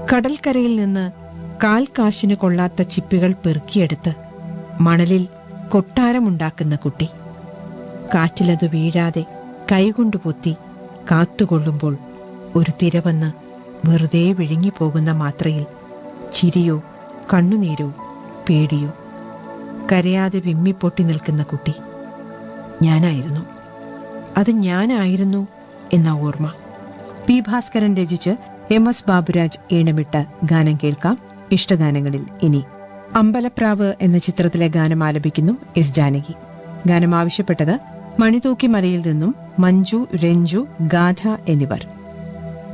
കടൽക്കരയിൽ നിന്ന് കാൽ കാശിന് കൊള്ളാത്ത ചിപ്പികൾ പെറുക്കിയെടുത്ത് മണലിൽ കൊട്ടാരമുണ്ടാക്കുന്ന കുട്ടി കാറ്റിലത് വീഴാതെ കൈകൊണ്ടു പൊത്തി കാത്തുകൊള്ളുമ്പോൾ ഒരു തിര വന്ന് വെറുതെ വിഴുങ്ങിപ്പോകുന്ന മാത്രയിൽ ചിരിയോ കണ്ണുനീരോ പേടിയോ കരയാതെ വിമ്മിപ്പൊട്ടി നിൽക്കുന്ന കുട്ടി ഞാനായിരുന്നു അത് ഞാനായിരുന്നു എന്ന ഓർമ്മ പി ഭാസ്കരൻ രചിച്ച് എം എസ് ബാബുരാജ് ഈണമിട്ട ഗാനം കേൾക്കാം ഇഷ്ടഗാനങ്ങളിൽ ഇനി അമ്പലപ്രാവ് എന്ന ചിത്രത്തിലെ ഗാനം ആലപിക്കുന്നു എസ് ജാനകി ഗാനം ആവശ്യപ്പെട്ടത് മണിതൂക്കി മലയിൽ നിന്നും മഞ്ജു രഞ്ജു ഗാഥ എന്നിവർ